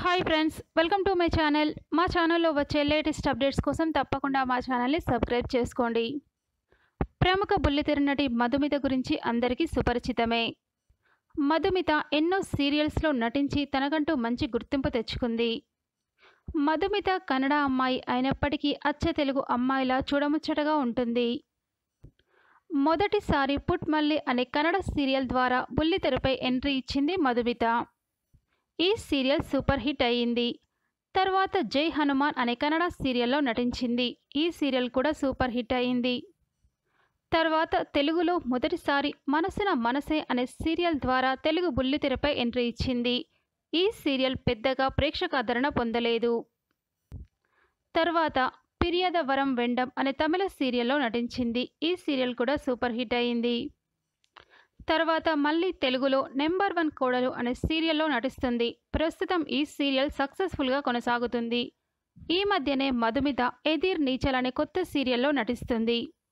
hi friends welcome to my channel మా ఛానల్లో వచ్చే లేటెస్ట్ అప్డేట్స్ కోసం తప్పకుండా మా ఛానల్ని సబ్స్క్రైబ్ చేసుకోండి ప్రముఖ బుల్లితెర నటి మధుమిత గురించి అందరికీ సుపరిచితమే మధుమిత ఎన్నో సీరియల్స్లో నటించి తనకంటూ మంచి గుర్తింపు తెచ్చుకుంది మధుమిత కన్నడ అమ్మాయి అయినప్పటికీ అచ్చ తెలుగు అమ్మాయిలా చూడముచ్చటగా ఉంటుంది మొదటిసారి పుట్ మల్లి అనే కన్నడ సీరియల్ ద్వారా బుల్లితెరపై ఎంట్రీ ఇచ్చింది మధుమిత ఈ సీరియల్ సూపర్ హిట్ అయ్యింది తర్వాత జై హనుమాన్ అనే కన్నడ సీరియల్లో నటించింది ఈ సీరియల్ కూడా సూపర్ హిట్ అయింది తర్వాత తెలుగులో మొదటిసారి మనసున మనసే అనే సీరియల్ ద్వారా తెలుగు బుల్లితెరపై ఎంట్రీ ఇచ్చింది ఈ సీరియల్ పెద్దగా ప్రేక్షకాదరణ పొందలేదు తర్వాత పిరియద వరం వెండం అనే తమిళ సీరియల్లో నటించింది ఈ సీరియల్ కూడా సూపర్ హిట్ అయింది తర్వాత మళ్ళీ తెలుగులో నెంబర్ వన్ కోడలు అనే సీరియల్లో నటిస్తుంది ప్రస్తుతం ఈ సీరియల్ సక్సెస్ఫుల్గా కొనసాగుతుంది ఈ మధ్యనే మధుమిత ఎదిర్ నీచల్ అనే కొత్త సీరియల్లో నటిస్తుంది